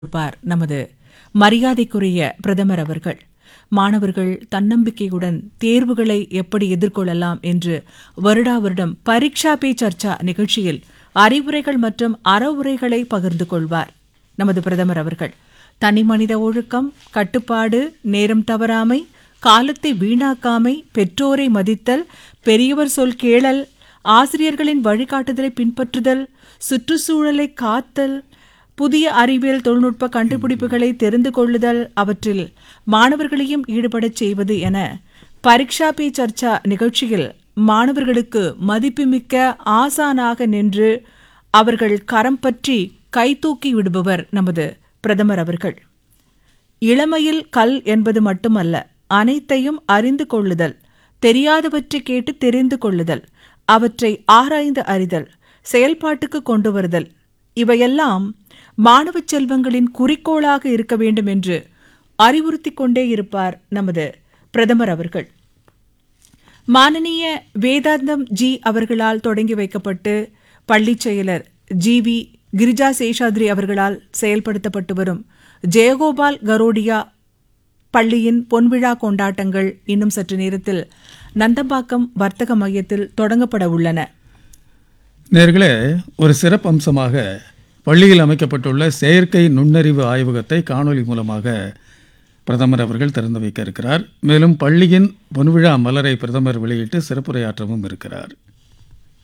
கொடுப்பார் நமது மரியாதைக்குரிய பிரதமர் அவர்கள் மாணவர்கள் தன்னம்பிக்கையுடன் தேர்வுகளை எப்படி எதிர்கொள்ளலாம் என்று வருடா வருடம் பரீட்சா பே சர்ச்சா நிகழ்ச்சியில் அறிவுரைகள் மற்றும் அறவுரைகளை பகிர்ந்து கொள்வார் நமது பிரதமர் அவர்கள் தனிமனித ஒழுக்கம் கட்டுப்பாடு நேரம் தவறாமை காலத்தை வீணாக்காமை பெற்றோரை மதித்தல் பெரியவர் சொல் கேளல் ஆசிரியர்களின் வழிகாட்டுதலை பின்பற்றுதல் சுற்றுச்சூழலை காத்தல் புதிய அறிவியல் தொழில்நுட்ப கண்டுபிடிப்புகளை தெரிந்து கொள்ளுதல் அவற்றில் மாணவர்களையும் ஈடுபடச் செய்வது என பரீட்சா பே சர்ச்சா நிகழ்ச்சியில் மாணவர்களுக்கு மதிப்புமிக்க ஆசானாக நின்று அவர்கள் கரம் பற்றி கைதூக்கி விடுபவர் நமது பிரதமர் அவர்கள் இளமையில் கல் என்பது மட்டுமல்ல அனைத்தையும் அறிந்து கொள்ளுதல் தெரியாதவற்றை கேட்டு தெரிந்து கொள்ளுதல் அவற்றை ஆராய்ந்து அறிதல் செயல்பாட்டுக்கு கொண்டு வருதல் இவையெல்லாம் மாணவ செல்வங்களின் குறிக்கோளாக இருக்க வேண்டும் என்று அறிவுறுத்திக் கொண்டே இருப்பார் நமது பிரதமர் அவர்கள் மானனீய வேதாந்தம் ஜி அவர்களால் தொடங்கி வைக்கப்பட்டு பள்ளிச் செயலர் ஜி வி கிரிஜா சேஷாத்ரி அவர்களால் செயல்படுத்தப்பட்டு வரும் ஜெயகோபால் கரோடியா பள்ளியின் பொன்விழா கொண்டாட்டங்கள் இன்னும் சற்று நேரத்தில் நந்தம்பாக்கம் வர்த்தக மையத்தில் தொடங்கப்பட உள்ளன நேர்களே ஒரு சிறப்பு அம்சமாக பள்ளியில் அமைக்கப்பட்டுள்ள செயற்கை நுண்ணறிவு ஆய்வகத்தை காணொளி மூலமாக பிரதமர் அவர்கள் திறந்து வைக்க இருக்கிறார் மேலும் பள்ளியின் பொன்விழா மலரை பிரதமர் வெளியிட்டு சிறப்புரையாற்றவும் இருக்கிறார்